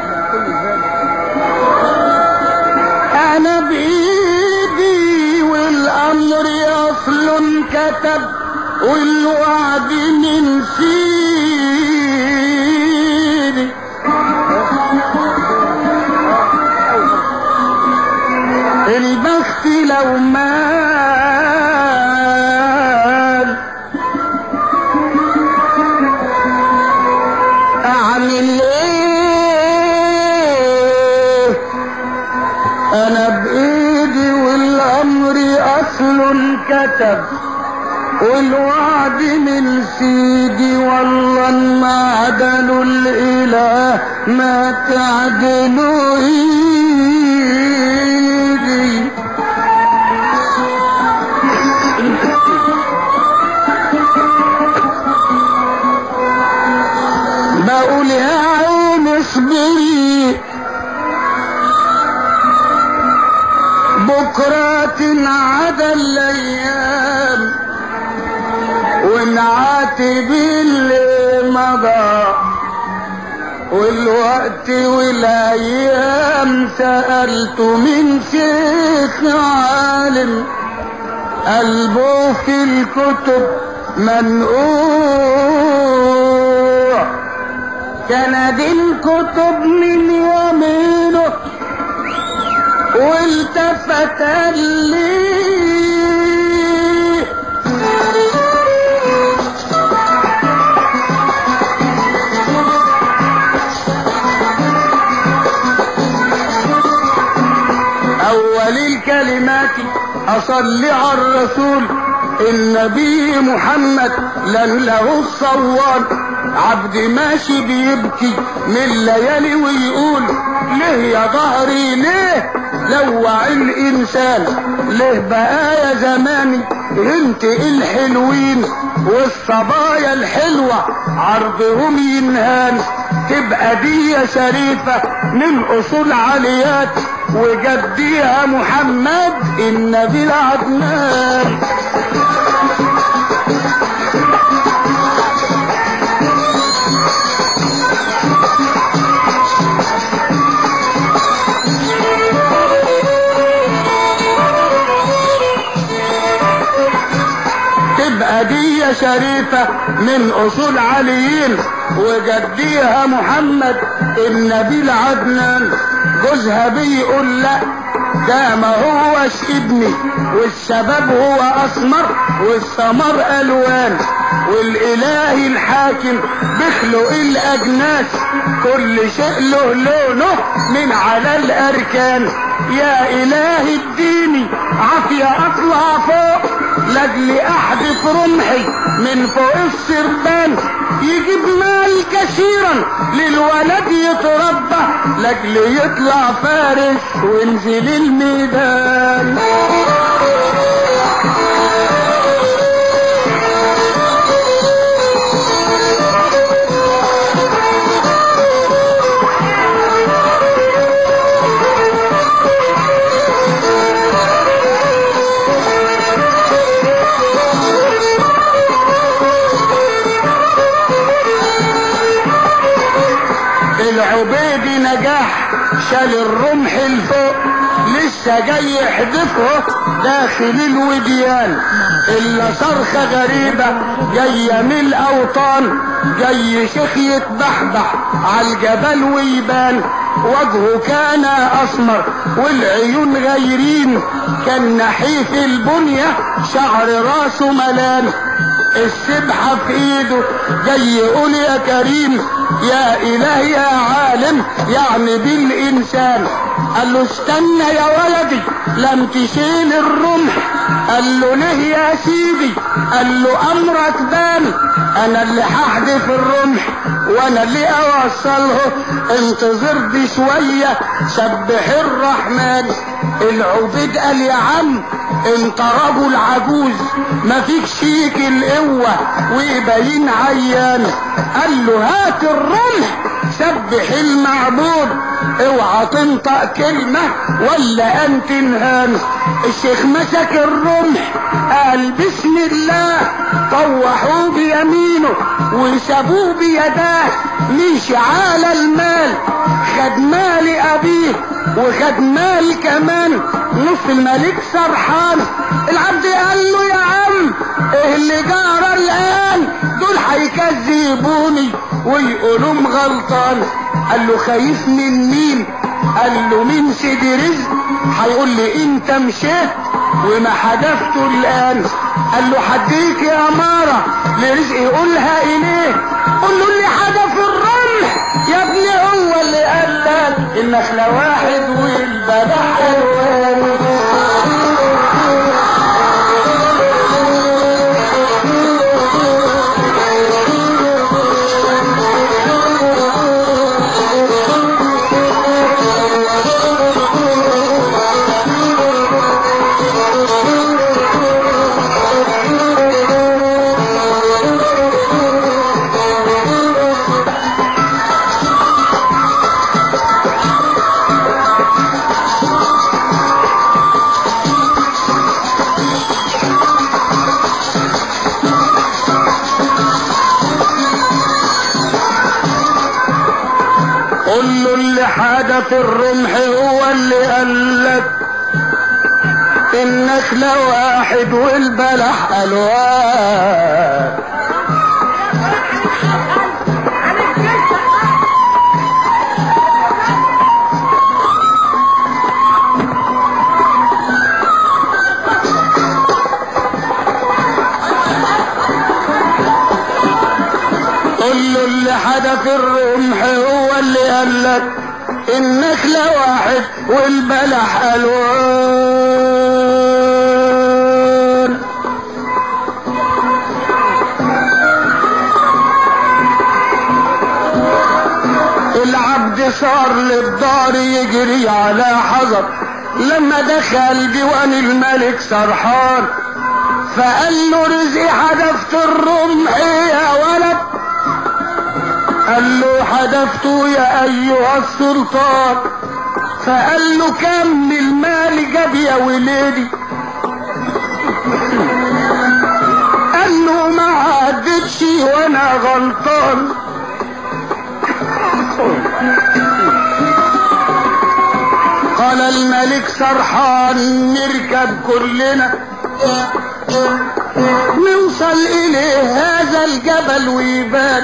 انا بايدي والامر اصل كتب والوعد من سيدي البخت لو مال اعمل ايه انا بايدي والامر اصل كتب والوعد من سيدي والله ما عدلوا الاله ما تعدلوا ايدي بقول يا عين اصبري بكرة تنعدى الايام ونعاتب اللي مضى والوقت والايام سألت من شيخ عالم قلبه في الكتب منقوع كند الكتب من يمينه والتفت لي اول الكلمات اصلي على الرسول النبي محمد لن له الصوان عبد ماشي بيبكي من ليالي ويقول ليه يا ظهري ليه لوع الانسان ليه بقى يا زماني انت الحلوين والصبايا الحلوة عرضهم ينهان تبقى دي شريفة من اصول عاليات وجديها محمد النبي العدنان تبقى دي شريفة من اصول عليين وجديها محمد النبي العدنان جوزها بيقول لا ده ما هوش ابني والشباب هو اسمر والثمر الوان والاله الحاكم بيخلق الاجناس كل شيء له لونه من على الاركان يا اله اديني عافية اطلع فوق لاجل احدث رمحي من فوق السربان يجيب مال كثيرا للولد يتربى لاجل يطلع فارس وينزل الميدان العبيدي نجاح شال الرمح الفوق لسه جاي يحدفه داخل الوديان الا صرخة غريبة جاية من الاوطان جاي شيخ يتبحبح عالجبل ويبان وجهه كان اسمر والعيون غيرين كان نحيف البنية شعر راسه ملان السبحة في ايده جاي يقول يا كريم يا اله يا عالم يعني بالانسان قال له استنى يا ولدي لم تشيل الرمح قال له ليه يا سيدي قال له امرك بان انا اللي هحدف الرمح وانا اللي اوصله انتظر دي شوية سبح الرحمن العبيد قال يا عم انت رجل عجوز ما فيك شيك القوة ويبين عيان قال له هات الرمح سبح المعبود اوعى تنطق كلمة ولا ان تنهان الشيخ مسك الرمح قال بسم الله طوحوه بيمينه وسابوه بيداه مشي على المال خد مال ابيه وخد مال كمان نص الملك سرحان العبد قال له يا عم ايه اللي جرى الان دول هيكذبوني ويقولوا غلطان قال له خايف من مين قال له مين سيدي رزق هيقول لي انت مشيت وما حدفته الان قال له حديك يا مارة لرزق يقولها اليه قول له اللي حدف الرمح يا ابني هو اللي قال لك النخلة واحد والبلح الوان قول له اللي حدف الرمح هو اللي قال لك النخلة واحد والبلح ألوان قول له اللي حدف الرمح هو اللي قال لك النخلة واحد والبلح ألوان العبد صار للدار يجري على حذر لما دخل ديوان الملك سرحان فقال له رزقي حدفت الرمح يا ولد قال له حدفته يا ايها السلطان فقال له كم المال جاب يا ولادي قال له ما عدتش وانا غلطان قال الملك سرحان نركب كلنا نوصل اليه هذا الجبل ويبان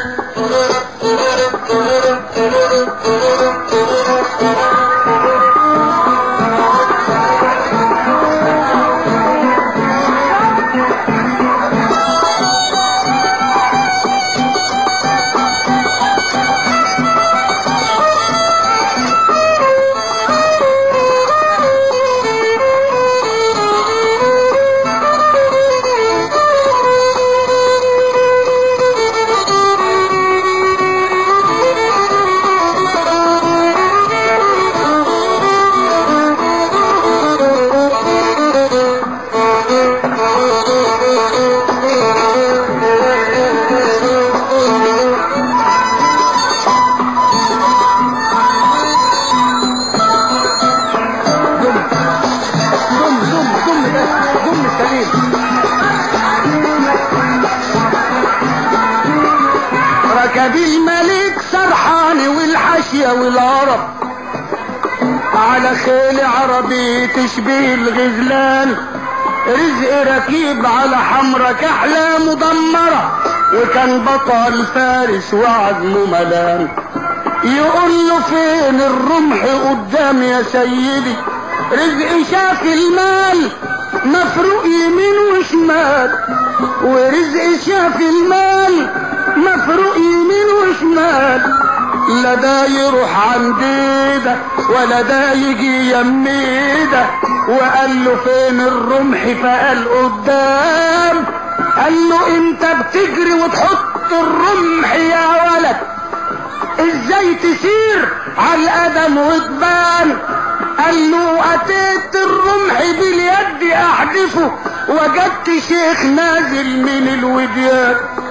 دم دم دم بس دم السليم ركب الملك سرحان والحاشية والعرب على خيل عربي تشبه الغزلان رزق ركيب على حمرة كحلة مدمرة وكان بطل فارس وعزمه ملان يقول له فين الرمح قدام يا سيدي رزق شاف المال مفروق يمين وشمال ورزق شاف المال مفروق يمين وشمال لا ده يروح عند ده ولا ده يجي يمي ده وقال له فين الرمح فقال قدام قال له انت بتجري وتحط الرمح يا ولد ازاي تسير على القدم وتبان قال له اتيت الرمح باليد احدفه وجدت شيخ نازل من الوديان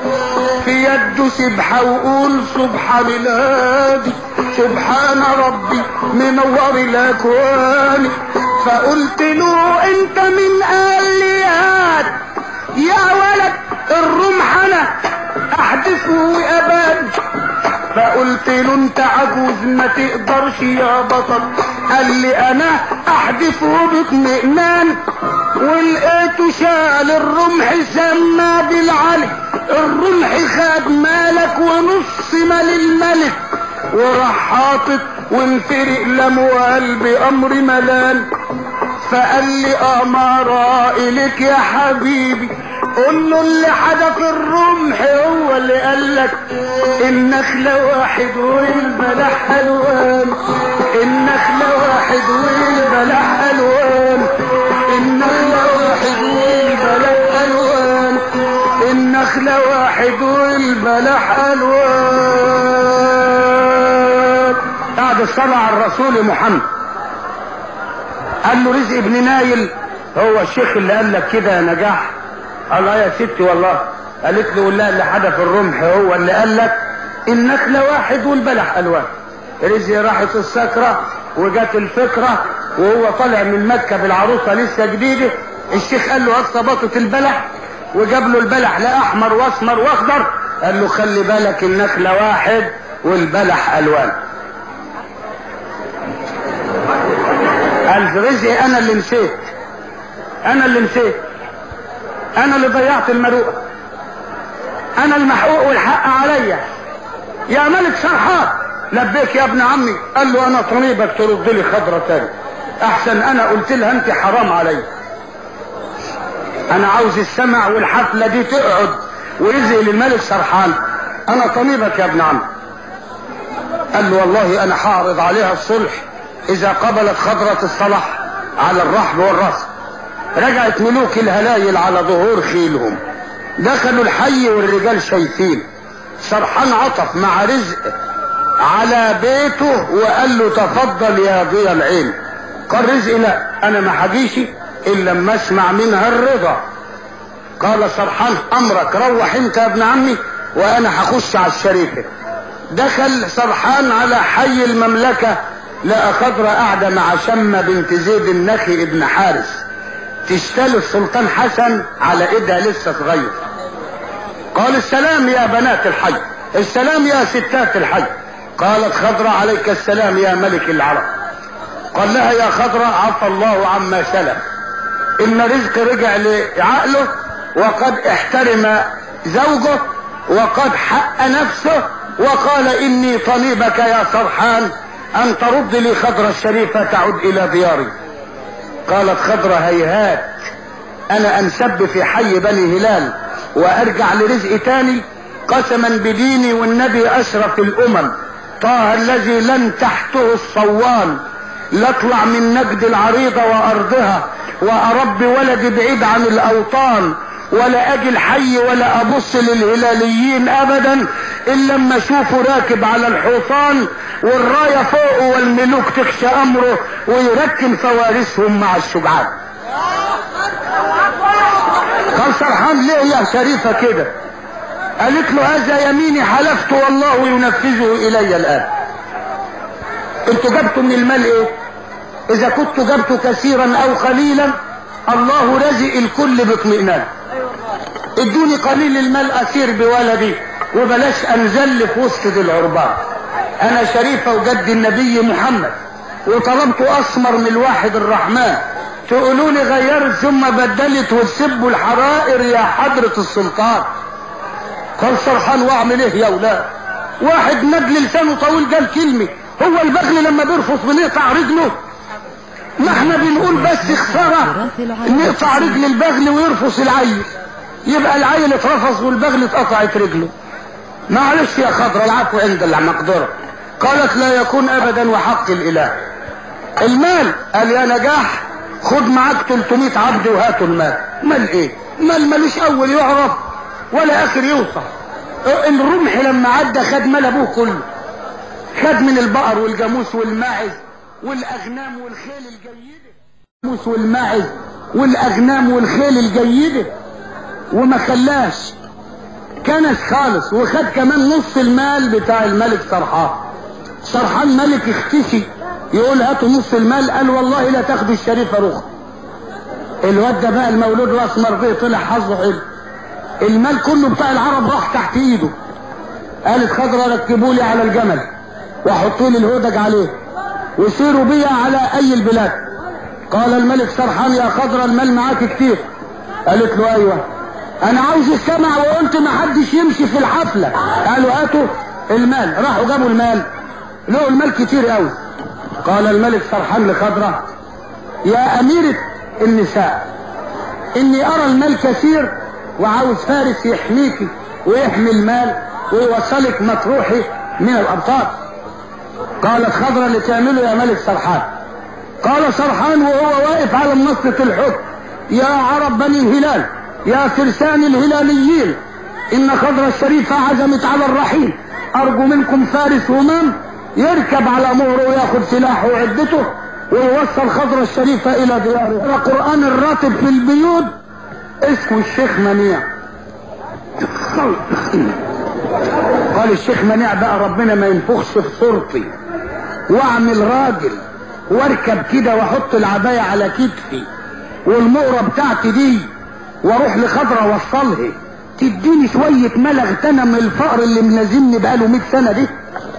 في يده سبحة وقول سبحان الهادي سبحان ربي منور الاكوان فقلت له انت من اليات يا ولد الرمح انا احدثه وابان فقلت له انت عجوز ما تقدرش يا بطل قال لي انا احدثه باطمئنان ولقيته شال الرمح سما بالعلي الرمح خد مالك ونص مال الملك وراح حاطط وانفرق لموال بامر ملال فقال لي امارة اليك يا حبيبي قول له اللي حدف الرمح هو اللي قال لك النخلة واحد والبلح الوان النخلة واحد والبلح الوان النخلة واحد والبلح الوان النخلة واحد والبلح الوان بعد الصلاة على الرسول محمد قال له رزق ابن نايل هو الشيخ اللي قال لك كده يا نجاح قال له يا ستي والله قالت له والله اللي حدف الرمح هو اللي قال لك النخلة واحد والبلح الوان رزق راحت السكرة وجات الفكرة وهو طالع من مكة بالعروسة لسه جديدة الشيخ قال له هات بطة البلح وجاب له البلح لا احمر واسمر واخضر قال له خلي بالك النخلة واحد والبلح الوان قال رزقي انا اللي نسيت انا اللي نسيت انا اللي ضيعت المروءة انا المحقوق والحق عليا يا ملك سرحان لبيك يا ابن عمي قال له انا طريبك ترد لي خضرة تاني احسن انا قلت لها انت حرام علي انا عاوز السمع والحفلة دي تقعد ورزق للملك سرحان انا طبيبك يا ابن عمي قال له والله انا هعرض عليها الصلح اذا قبلت خضرة الصلاح على الرحب والرصد رجعت ملوك الهلايل على ظهور خيلهم دخلوا الحي والرجال شايفين سرحان عطف مع رزق على بيته وقال له تفضل يا ضيا العين قال رزق لا انا ما هجيش الا لما اسمع منها الرضا قال سرحان امرك روح انت يا ابن عمي وانا هخش على الشريفه دخل سرحان على حي المملكه لقى خضرة قاعدة مع شمة بنت زيد النخي ابن حارس تشتري السلطان حسن على ايدها لسه صغير قال السلام يا بنات الحي السلام يا ستات الحي قالت خضرة عليك السلام يا ملك العرب قال لها يا خضرة عفى الله عما سلف ان رزق رجع لعقله وقد احترم زوجه وقد حق نفسه وقال اني طليبك يا سرحان ان ترد لي خضرة الشريفة تعود الى دياري قالت خضرة هيهات انا انسب في حي بني هلال وارجع لرزق تاني قسما بديني والنبي اشرف الامم طه الذي لن تحته الصوان لاطلع من نجد العريضة وارضها واربي ولدي بعيد عن الاوطان ولا اجي الحي ولا ابص للهلاليين ابدا الا لما اشوفه راكب على الحصان والرايه فوقه والملوك تخشى امره ويركن فوارسهم مع الشجعان قال سرحان ليه يا شريفه كده قالت له هذا يميني حلفت والله ينفذه الي الان انتوا جبتوا من المال ايه اذا كنتوا جبتوا كثيرا او قليلا الله رزق الكل باطمئنان ادوني قليل المال اسير بولدي وبلاش انزل في وسط دي العربان انا شريفة وجد النبي محمد وطلبت اسمر من الواحد الرحمن تقولوا لي غيرت ثم بدلت وتسبوا الحرائر يا حضرة السلطان قال سرحان واعمل ايه يا ولاد واحد نجل لسانه طويل قال كلمة هو البغل لما بيرفض بنقطع رجله ما احنا بنقول بس خسارة نقطع رجل البغل ويرفض العيل يبقى العيل اترفض والبغل اتقطعت رجله معلش يا خضرة العفو عند المقدرة قالت لا يكون ابدا وحق الاله المال قال يا نجاح خد معاك 300 عبد وهاتوا المال مال ايه مال ملوش اول يعرف ولا اخر يوصف الرمح لما عدى خد مال ابوه كله خد من البقر والجاموس والماعز والاغنام والخيل الجيدة الجاموس والماعز والاغنام والخيل الجيدة وما خلاش كنس خالص وخد كمان نص المال بتاع الملك سرحان سرحان ملك اختشي يقول هاتوا نص المال قال والله لا تاخدوا الشريفه رخصه الواد ده بقى المولود الاسمر ده طلع حظه حلو المال كله بتاع العرب راح تحت ايده قالت خضرة ركبوا لي على الجمل وحطوا لي الهودج عليه وسيروا بيا على اي البلاد قال الملك سرحان يا خضرة المال معاك كتير قالت له ايوه انا عاوز السمع وقلت ما حدش يمشي في الحفلة قالوا هاتوا المال راحوا جابوا المال لقوا المال كتير قوي قال الملك سرحان لخضرة يا اميرة النساء اني ارى المال كثير وعاوز فارس يحميك ويحمي المال ويوصلك مطروحي من الابطال قالت خضرة اللي تعمله يا ملك سرحان قال سرحان وهو واقف على منصة الحكم يا عرب بني هلال يا فرسان الهلاليين ان خضرة الشريفة عزمت على الرحيل ارجو منكم فارس همام يركب على مهره وياخد سلاحه وعدته ويوصل خضرة الشريفة الى دياره قرآن الراتب في البيوت اسمه الشيخ منيع قال الشيخ منيع بقى ربنا ما ينفخش في صورتي واعمل راجل واركب كده واحط العباية على كتفي والمقرة بتاعتي دي واروح لخضرة اوصلها تديني شوية ملغ تنا من الفقر اللي ملازمني بقاله 100 سنة دي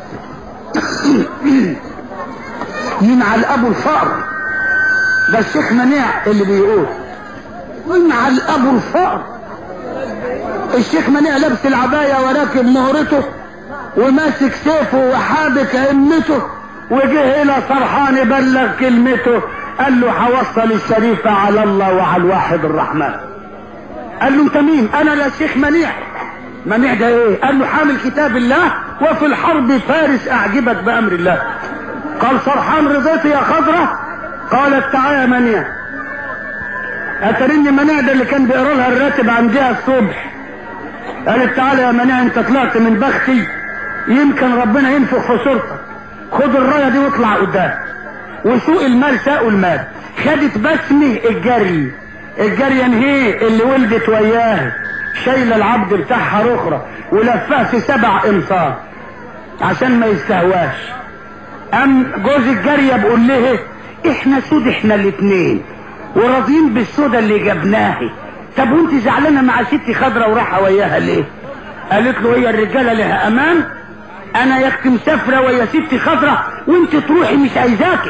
ينعل ابو الفقر ده الشيخ منيع اللي بيقول ينعل ابو الفقر الشيخ منيع لابس العباية وراكب مهرته وماسك سيفه وحابك ائمته وجه الى سرحان يبلغ كلمته قال له هوصل الشريفة على الله وعلى الواحد الرحمن قال له انت مين انا لا شيخ منيع منيع ده ايه قال له حامل كتاب الله وفي الحرب فارس اعجبك بامر الله قال سرحان رضيت يا خضرة قالت تعالى يا منيع اترني منيع ده اللي كان بيقرا لها الراتب عندها الصبح قالت تعالى يا منيع انت طلعت من بختي يمكن ربنا ينفخ في صورتك خد الرايه دي واطلع قدام وسوق المال ساقوا المال خدت بسمه الجري الجري هي اللي ولدت وياه شايله العبد بتاعها رخرة ولفاه في سبع امصار عشان ما يستهواش ام جوز الجارية بيقول له احنا سود احنا الاتنين وراضيين بالسودا اللي جبناها طب وانت زعلانه مع ستي خضرة وراحه وياها ليه قالت له هي الرجاله لها امان انا يا اختي مسافره ويا ستي خضرة وانت تروحي مش عايزاكي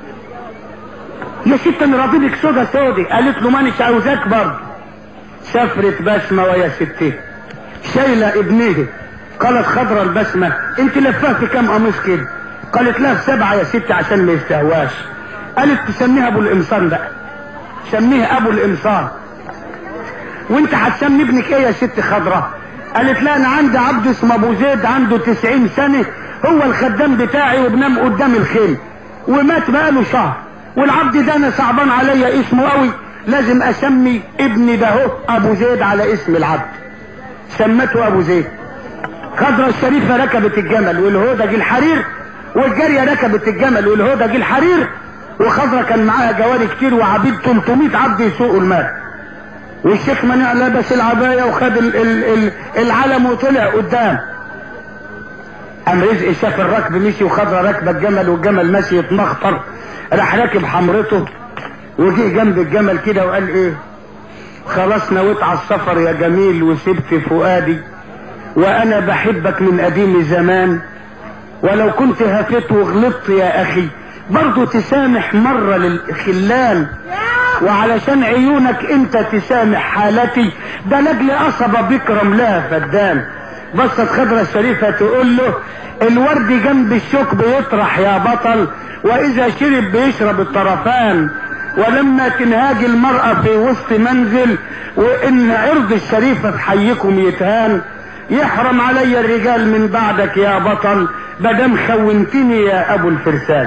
يا ست انا راضيلك سودا سودي قالت له مانيش عاوزاك برضه سافرت بسمة ويا ستي شايلة ابنيه قالت خضرة البسمة انت لفهت كام قميص كده قالت لها في سبعة يا ستي عشان ما يستهواش قالت تسميها ابو القمصان بقى سميه ابو القمصان وانت هتسمي ابنك ايه يا ست خضرة قالت لا انا عندي عبد اسمه ابو زيد عنده تسعين سنة هو الخدام بتاعي وبنام قدام الخيل ومات بقاله شهر والعبد ده انا صعبان عليا اسمه قوي لازم اسمي ابني ده هو ابو زيد على اسم العبد سمته ابو زيد خضرة الشريفة ركبت الجمل والهودج الحرير والجارية ركبت الجمل والهودج الحرير وخضرة كان معاها جواري كتير وعبيد 300 عبد يسوقوا المال والشيخ منيع لبس العباية وخد ال ال ال العلم وطلع قدام قام رزق شاف الركب مشي وخضرة راكبة الجمل والجمل ماشي يتمخطر راح راكب حمرته وجه جنب الجمل كده وقال ايه خلاص نويت على السفر يا جميل وسبت فؤادي وانا بحبك من قديم زمان ولو كنت هفيت وغلطت يا اخي برضو تسامح مرة للخلان وعلشان عيونك انت تسامح حالتي ده لاجل قصبة بكرم لها فدان بصت خضرة الشريفة تقول له الورد جنب الشوك بيطرح يا بطل واذا شرب بيشرب الطرفان ولما تنهاج المرأة في وسط منزل وان عرض الشريفة في حيكم يتهان يحرم علي الرجال من بعدك يا بطل مادام خونتني يا ابو الفرسان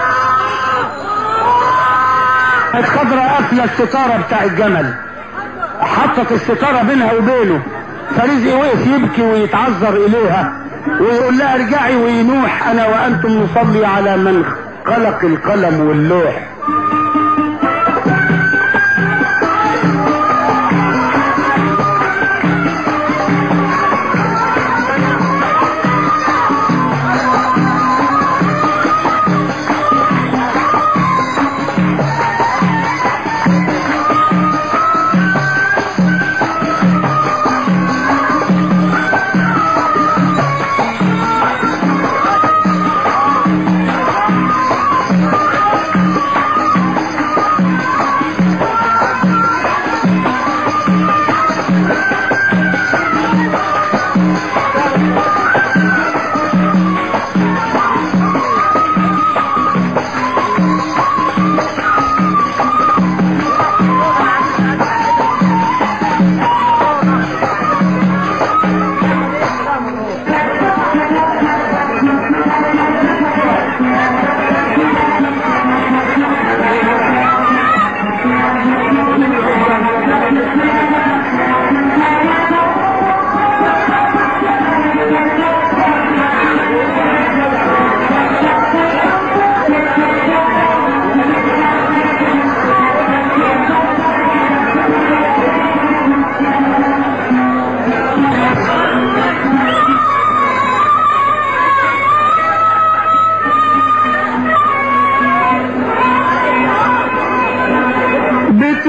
الخضرة قافلة الستارة بتاع الجمل حطت الستارة بينها وبينه فرزق وقف يبكي ويتعذر اليها ويقول لها ارجعي وينوح انا وانتم نصلي على من خلق القلم واللوح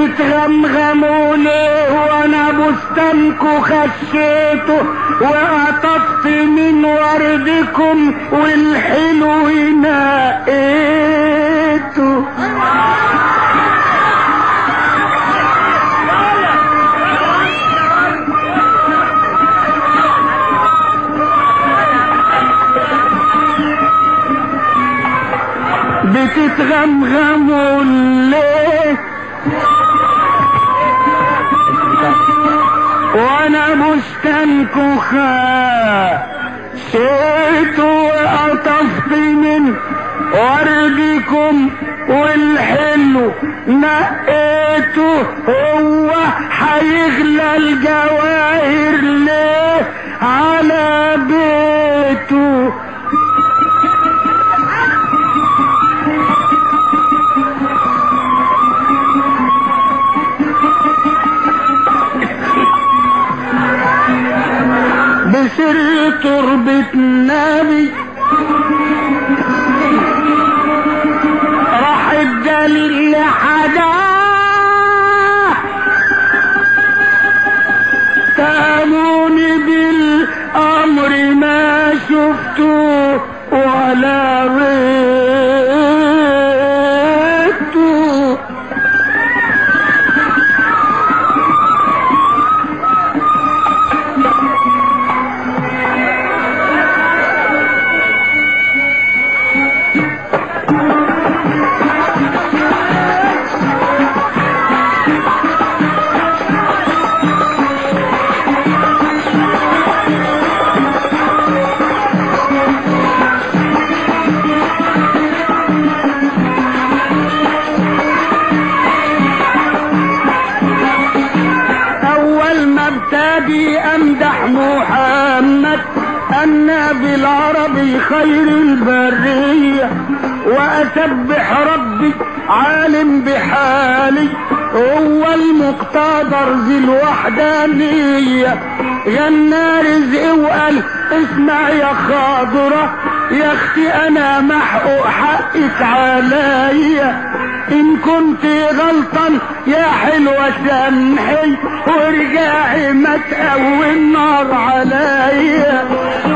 بتتغمغموا ليه وانا بستانكو خشيته وقطفت من وردكم والحلو نقيته بتتغمغموا ليه وانا بستانكو خشيت وقطفت من وردكم والحلو نقيته هو هيغلى الجواهر ليه على بيته بسر تربة النبي راح الدليل لحدا تأموني بالأمر ما شفته ولا ريته اول ما ابتدي امدح محمد النبي العربي خير البرية واسبح ربي عالم بحالي هو المقتدر ذي الوحدانية غنى رزقي وقال اسمع يا خاضرة يا اختي انا محقوق حقك عليا ان كنت غلطان يا حلوة سامحي وارجعي ما تقوي النار عليا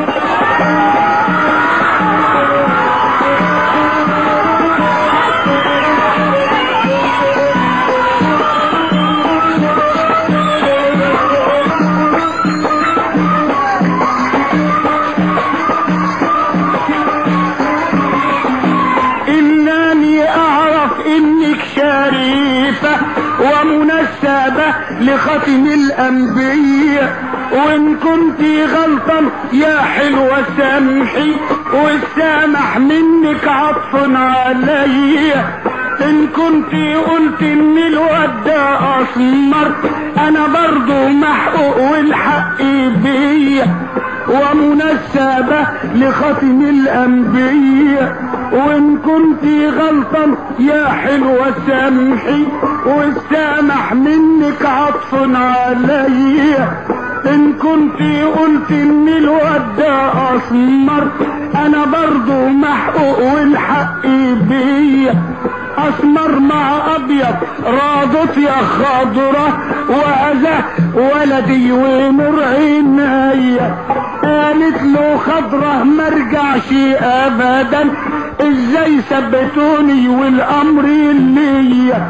انني اعرف انك شريفة ومنسبة لختم الانبياء وان كنت غلطان يا حلوة سامحي والسامح منك عطف عليا ان كنت قلت ان الواد ده اسمر انا برضو محقوق والحق بيا ومنسبة لختم الانبياء وان كنت غلطان يا حلوة سامحي والسامح منك عطف عليا ان كنت قلت ان الواد ده اسمر انا برضو محقوق والحق بيا اسمر مع ابيض راضت يا خضرة وهذا ولدي ونور عينيا قالت له خضرة مرجعش ابدا ازاي ثبتوني والامر ليا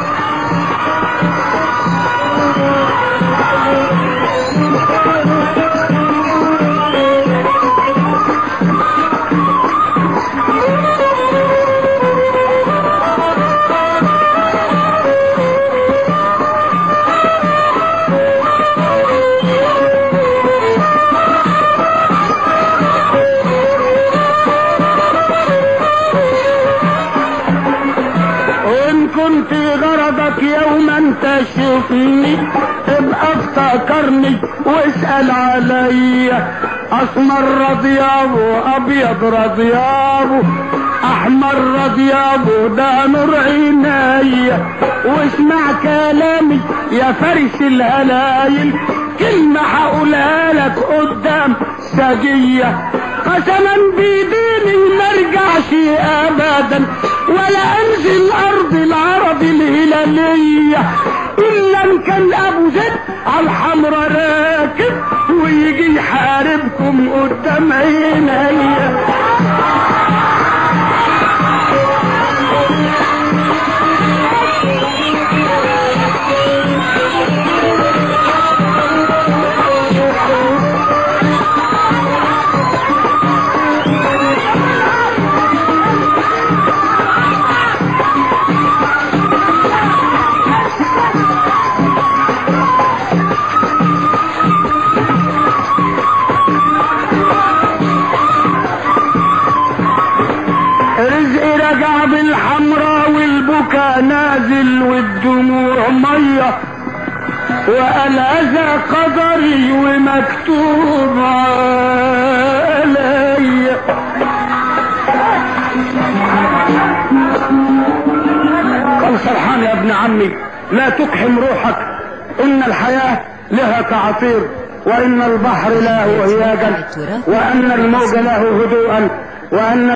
وان كنت غرضك يوما تشوفني ابقى افتكرني واسأل عليا اسمر رضيابه ابيض رضيابه احمر رضيابه ده نور عينيا واسمع كلامي يا فارس الهلايل كلمة هقولها لك قدام سجية قسما بديني مرجعش ابدا ولا انزل ارض العرب الهلالية كان ابو زيد على الحمرا راكب ويجي يحاربكم قدام عينيا رزق رجع بالحمراء والبكا نازل والدموع ميه وقال هذا قدري ومكتوب عليا قال سرحان يا ابن عمي لا تقحم روحك ان الحياة لها تعطير وان البحر له هياجا وان الموج له هدوءا وان